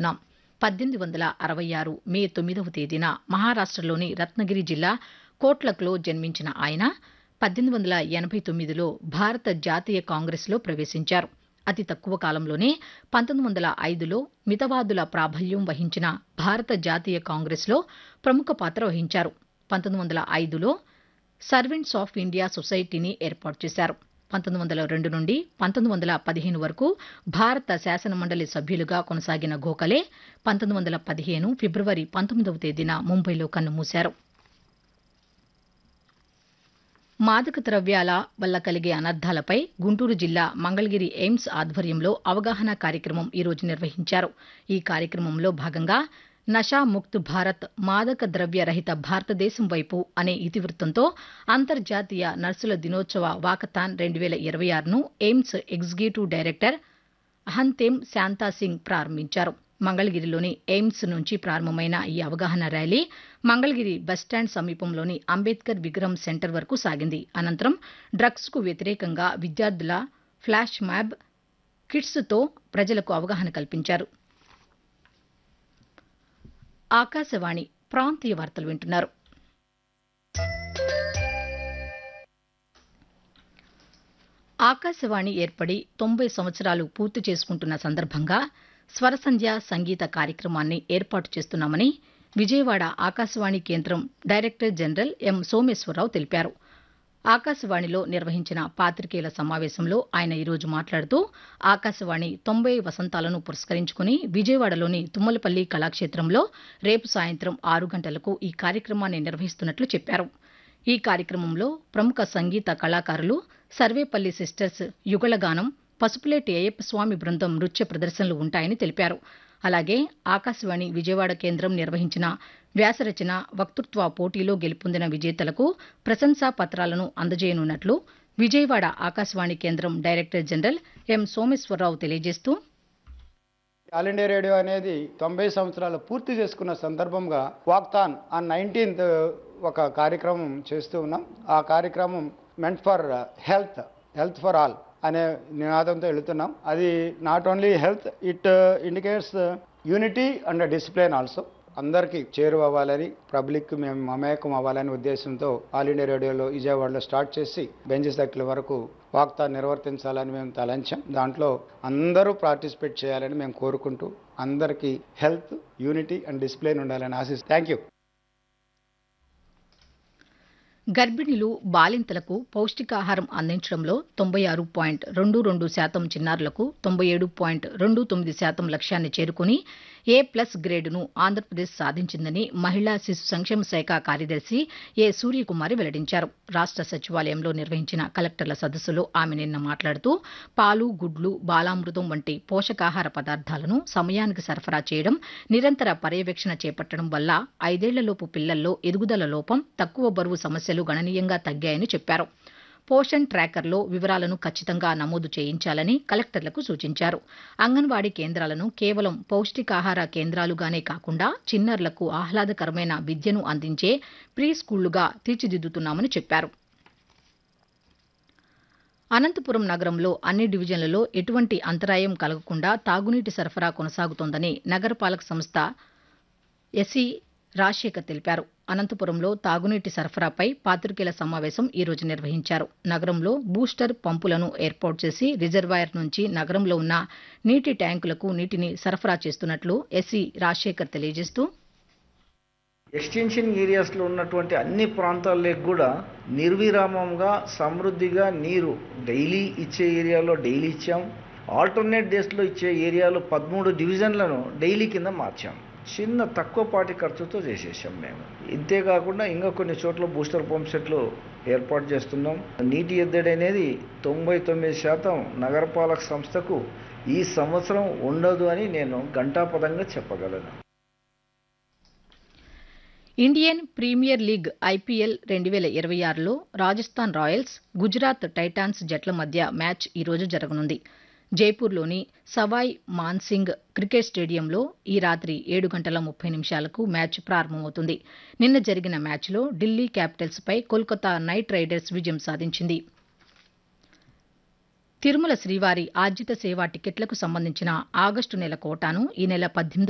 జరుపుకుంటున్నాం పద్దెనిమిది వందల అరవై ఆరు మే తొమ్మిదవ తేదీన మహారాష్టలోని రత్నగిరి జిల్లా కోట్లక్లో జన్మించిన ఆయన పద్దెనిమిది వందల ఎనభై తొమ్మిదిలో భారత జాతీయ కాంగ్రెస్లో ప్రవేశించారు అతి తక్కువ కాలంలోనే పంతొమ్మిది వందల ఐదులో మితవాదుల ప్రాబల్యం వహించిన భారత జాతీయ కాంగ్రెస్లో ప్రముఖ పాత్ర వహించారు పంతొమ్మిది వందల ఐదులో సర్వెంట్స్ ఆఫ్ ఇండియా సొసైటీని ఏర్పాటు చేశారు పంతొమ్మిది వందల రెండు నుండి పంతొమ్మిది వందల పదిహేను వరకు భారత శాసనమండలి సభ్యులుగా కొనసాగిన గోఖలే పంతొమ్మిది వందల పదిహేను ఫిబ్రవరి పంతొమ్మిదవ తేదీన ముంబైలో కన్నుమూశారు మాదక ద్రవ్యాల వల్ల కలిగే అనర్థాలపై గుంటూరు జిల్లా మంగళగిరి ఎయిమ్స్ ఆధ్వర్యంలో అవగాహన కార్యక్రమం ఈరోజు నిర్వహించారు ఈ కార్యక్రమంలో భాగంగా నషా ముక్త్ భారత్ మాదక ద్రవ్య రహిత భారతదేశం వైపు అనే ఇతివృత్తంతో అంతర్జాతీయ నర్సుల దినోత్సవ వాకథాన్ రెండు వేల ఇరవై ఆరును AIIMS executive director Ahanthem Santa Singh ప్రారంభించారు మంగళగిరిలోని ఎయిమ్స్ నుంచి ప్రారంభమైన ఈ అవగాహన ర్యాలీ మంగళగిరి బస్టాండ్ సమీపంలోని అంబేద్కర్ విగ్రహం సెంటర్ వరకు సాగింది అనంతరం డ్రగ్స్కు వ్యతిరేకంగా విద్యార్థుల ఫ్లాష్ మ్యాబ్ కిట్స్తో ప్రజలకు అవగాహన కల్పించారు ఆకాశవాణి ప్రాంతీయ వార్తలు వింటున్నారు ఆకాశవాణి ఏర్పడి తొంభై సంవత్సరాలు పూర్తి చేసుకుంటున్న సందర్భంగా స్వరసంధ్య సంగీత కార్యక్రమాన్ని ఏర్పాటు చేస్తున్నామని విజయవాడ ఆకాశవాణి కేంద్రం డైరెక్టర్ జనరల్ ఎం సోమేశ్వరరావు తెలిపారు ఆకాశవాణిలో నిర్వహించిన పాతికేయుల సమావేశంలో ఆయన ఈరోజు మాట్లాడుతూ ఆకాశవాణి తొంభై వసంతాలను పురస్కరించుకుని విజయవాడలోని తుమ్మలపల్లి కళాక్షేత్రంలో రేపు సాయంత్రం ఆరు గంటలకు ఈ కార్యక్రమాన్ని నిర్వహిస్తున్నట్లు చెప్పారు ఈ కార్యక్రమంలో ప్రముఖ సంగీత కళాకారులు సర్వేపల్లి సిస్టర్స్ యుగళగానం పసుపులేటి అయ్యప్ప స్వామి బృందం నృత్య ప్రదర్శనలు ఉంటాయని తెలిపారు అలాగే ఆకాశవాణి విజయవాడ కేంద్రం నిర్వహించిన వ్యాసరచన వక్తృత్వ పోటీలో గెలుపొందిన విజేతలకు ప్రశంసా పత్రాలను అందజేయనున్నట్లు విజయవాడ ఆకాశవాణి కేంద్రం డైరెక్టర్ జనరల్ ఎం సోమేశ్వరరావు తెలియజేస్తూ ఆల్ ఇండియా రేడియో అనేది తొంభై సంవత్సరాలు పూర్తి చేసుకున్న సందర్భంగా వాక్తాన్ ఆ నైన్టీన్త్ ఒక కార్యక్రమం చేస్తూ ఉన్నాం ఆ కార్యక్రమం మెంట్ for health health for all అనే నినాదంతో వెళుతున్నాం అది not only health it indicates unity and discipline also అందరికీ చేరువ అవ్వాలని పబ్లిక్ మేము మమేకం అవ్వాలనే ఉద్దేశంతో ఆల్ ఇండియా రేడియోలో విజయవాడలో స్టార్ట్ చేసి బెంచ్ సర్కిల్ వరకు వాక్తా నిర్వర్తించాలని మేము తలంచాం దాంట్లో అందరూ పార్టిసిపేట్ చేయాలని మేము కోరుకుంటూ అందరికీ హెల్త్ యూనిటీ అండ్ డిసిప్లిన్ ఉండాలని ఆశిస్తాం థ్యాంక్ యూ గర్భిణులు బాలింతలకు పౌష్టికాహారం అందించడంలో తొంభై ఆరు పాయింట్ రెండు రెండు శాతం చిన్నారులకు తొంభై ఏడు పాయింట్ రెండు తొమ్మిది శాతం లక్ష్యాన్ని చేరుకుని ఏ ప్లస్ గ్రేడును ఆంధ్రప్రదేశ్ సాధించిందని మహిళా శిశు సంక్షేమ శాఖ కార్యదర్శి ఏ సూర్యకుమారి వెల్లడించారు రాష్ట సచివాలయంలో నిర్వహించిన కలెక్టర్ల సదస్సులో ఆమె నిన్న మాట్లాడుతూ పాలు గుడ్లు బాలామృతం వంటి పోషకాహార పదార్థాలను సమయానికి సరఫరా చేయడం నిరంతర పర్యవేక్షణ చేపట్టడం వల్ల ఐదేళ్లలోపు పిల్లల్లో ఎదుగుదల లోపం తక్కువ బరువు సమస్యలు గణనీయంగా తగ్గాయని చెప్పారు పోషణ్ ట్రాకర్లో వివరాలను ఖచ్చితంగా నమోదు చేయించాలని కలెక్టర్లకు సూచించారు అంగన్వాడీ కేంద్రాలను కేవలం పౌష్టికాహార కేంద్రాలుగానే కాకుండా చిన్నారులకు ఆహ్లాదకరమైన విద్యను అందించే ప్రీ స్కూళ్లుగా తీర్చిదిద్దుతున్నామని చెప్పారు అనంతపురం నగరంలో అన్ని డివిజన్లలో ఎటువంటి అంతరాయం కలగకుండా తాగునీటి సరఫరా కొనసాగుతోందని నగరపాలక సంస్థ ఎస్సీ రాజశేఖర్ తెలిపారు అనంతపురంలో తాగునీటి సరఫరాపై పాతికేయుల సమావేశం ఈ రోజు నిర్వహించారు నగరంలో బూస్టర్ పంపులను ఏర్పాటు చేసి రిజర్వాయర్ నుంచి నగరంలో ఉన్న నీటి ట్యాంకులకు నీటిని సరఫరా చేస్తున్నట్లు ఎస్సీ రాజశేఖర్ తెలియజేస్తూ ఎక్స్టెన్షన్ ఏరియాస్లో ఉన్నటువంటి అన్ని ప్రాంతాలకు కూడా నిర్విరామంగా సమృద్ధిగా నీరు డైలీ ఇచ్చే ఏరియాలో డైలీ ఇచ్చాం ఆల్టర్నేట్ డేస్లో ఇచ్చే ఏరియాలో పదమూడు డివిజన్లను డైలీ కింద మార్చాం చిన్న తక్కువపాటి ఖర్చుతో చేసేసాం మేము ఇంతే కాకుండా ఇంకా కొన్ని చోట్ల బూస్టర్ పంప్ సెట్లు ఏర్పాటు చేస్తున్నాం నీటి ఎద్దడి అనేది తొంభై తొమ్మిది శాతం నగరపాలక సంస్థకు ఈ సంవత్సరం ఉండదు అని నేను ఘంటాపదంగా చెప్పగలను ఇండియన్ ప్రీమియర్ లీగ్ ఐపీఎల్ రెండు వేల ఇరవై ఆరులో రాజస్థాన్ రాయల్స్ గుజరాత్ టైటాన్స్ జట్ల మధ్య మ్యాచ్ ఈరోజు జరగనుంది జైపూర్లోని సవాయ్ మాన్సింగ్ క్రికెట్ స్టేడియంలో ఈ రాత్రి ఏడు గంటల ముప్పై నిమిషాలకు మ్యాచ్ ప్రారంభమవుతుంది నిన్న జరిగిన మ్యాచ్లో ఢిల్లీ క్యాపిటల్స్పై కోల్కతా నైట్ రైడర్స్ విజయం సాధించింది తిరుమల శ్రీవారి ఆర్జిత సేవా టికెట్లకు సంబంధించిన ఆగస్టు నెల కోటాను ఈ నెల పద్దెనిమిది